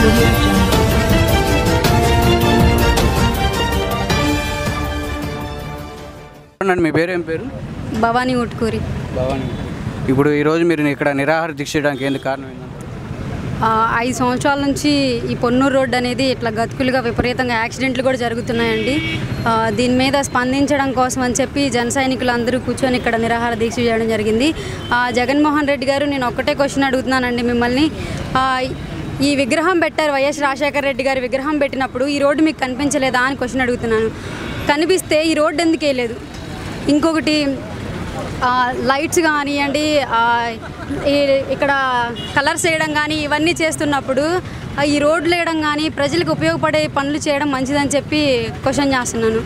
audio jungle. అండి మీ పేరు ఏం పేరు భవానీ ఉట్కూరి భవానీ ఇప్పుడు ఈరోజు మీరు ఇక్కడ నిరాహార దీక్ష చేయడానికి ఏంది కారణం ఏంటంటే ఆ, ఐదు సంవత్సరాల నుంచి ఈ పొన్నూరు రోడ్డు అనేది ఇట్లా గతుకులుగా విపరీతంగా యాక్సిడెంట్లు కూడా జరుగుతున్నాయండి ఆ, దీని మీద స్పందించడం కోసం అని చెప్పి జన సైనికులు అందరూ కూర్చొని ఇక్కడ నిరాహార దీక్ష చేయడం జరిగింది ఆ, జగన్మోహన్ రెడ్డి గారు నేను ఒక్కటే క్వశ్చన్ అడుగుతున్నానండి మిమ్మల్ని ఆ, ఈ విగ్రహం పెట్టారు వైఎస్ రాజశేఖర రెడ్డి గారి విగ్రహం పెట్టినప్పుడు ఈ రోడ్డు మీకు కనిపించలేదా అని క్వశ్చన్ అడుగుతున్నాను కనిపిస్తే ఈ రోడ్డు ఎందుకు వేయలేదు ఇంకొకటి ఆ, లైట్స్ కానివ్వండి ఆ, ఈ- ఇక్కడ కలర్స్ వేయడం కానీ ఇవన్నీ చేస్తున్నప్పుడు ఆ, ఈ రోడ్లు వేయడం కానీ ప్రజలకు ఉపయోగపడే పనులు చేయడం మంచిదని చెప్పి క్వశ్చన్ చేస్తున్నాను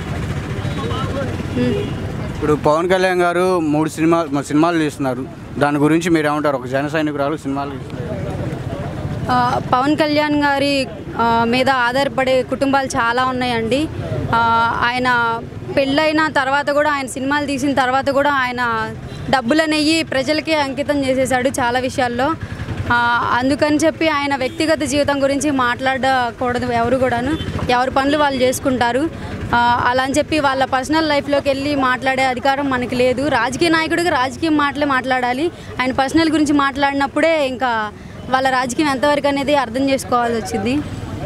ఉమ్. ఇప్పుడు పవన్ కళ్యాణ్ గారు మూడు సినిమా మ- సినిమాలు తీస్తున్నారు దాని గురించి మీరు ఏమంటారు ఒక జన సైనికురాలు సినిమాలు తీస్తున్నారు ఆ, పవన్ కళ్యాణ్ గారి ఆ, మీద ఆధారపడే కుటుంబాలు చాలా ఉన్నాయండి ఆ, ఆయన పెళ్ళైన తర్వాత కూడా ఆయన సినిమాలు తీసిన తర్వాత కూడా ఆయన డబ్బులు అనేవి ప్రజలకే అంకితం చేసేసాడు చాలా విషయాల్లో ఆ, అందుకని చెప్పి ఆయన వ్యక్తిగత జీవితం గురించి మాట్లాడకూడదు ఎవరు కూడాను ఎవరి పనులు వాళ్ళు చేసుకుంటారు ఆ, అలా అని చెప్పి వాళ్ళ పర్సనల్ లైఫ్లోకి వెళ్ళి మాట్లాడే అధికారం మనకి లేదు రాజకీయ నాయకుడిగా రాజకీయ మాటలే మాట్లాడాలి ఆయన పర్సనల్ గురించి మాట్లాడినప్పుడే ఇంకా వాళ్ళ రాజకీయం ఎంతవరకు అనేది అర్థం చేసుకోవాల్సి వచ్చింది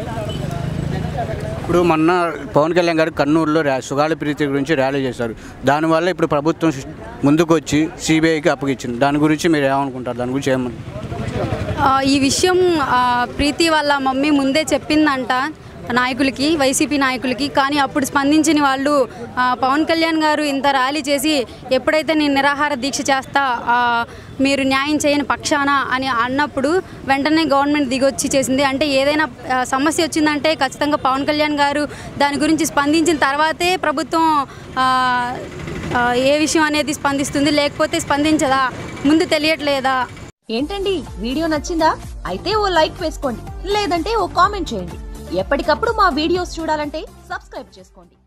ఇప్పుడు మొన్న పవన్ కళ్యాణ్ గారు కర్నూలులో ర్యా సుగాలి ప్రీతి గురించి ర్యాలీ చేశారు దానివల్ల ఇప్పుడు ప్రభుత్వం శిష్- ముందుకు వచ్చి సిబిఐకి అప్పగించింది దాని గురించి మీరు ఏమనుకుంటారు దాని గురించి ఏమని ఆ, ఈ విషయం ఆ, ప్రీతి వాళ్ళ మమ్మీ ముందే చెప్పిందంట నాయకులకి వైసీపీ నాయకులకి కానీ అప్పుడు స్పందించిన వాళ్ళు ఆ, పవన్ కళ్యాణ్ గారు ఇంత ర్యాలీ చేసి ఎప్పుడైతే నేను నిరాహార దీక్ష చేస్తా ఆ, మీరు న్యాయం చేయని పక్షాన అని అన్నప్పుడు వెంటనే గవర్నమెంట్ దిగొచ్చి చేసింది అంటే ఏదైనా ఆ, సమస్య వచ్చిందంటే ఖచ్చితంగా పవన్ కళ్యాణ్ గారు దాని గురించి స్పందించిన తర్వాతే ప్రభుత్వం ఆ, ఆ, ఏ విషయం అనేది స్పందిస్తుంది లేకపోతే స్పందించదా ముందు తెలియట్లేదా ఏంటండి వీడియో నచ్చిందా అయితే ఓ లైక్ వేసుకోండి లేదంటే ఓ కామెంట్ చేయండి ఎప్పటికప్పుడు మా వీడియోస్ చూడాలంటే సబ్స్క్రైబ్ చేసుకోండి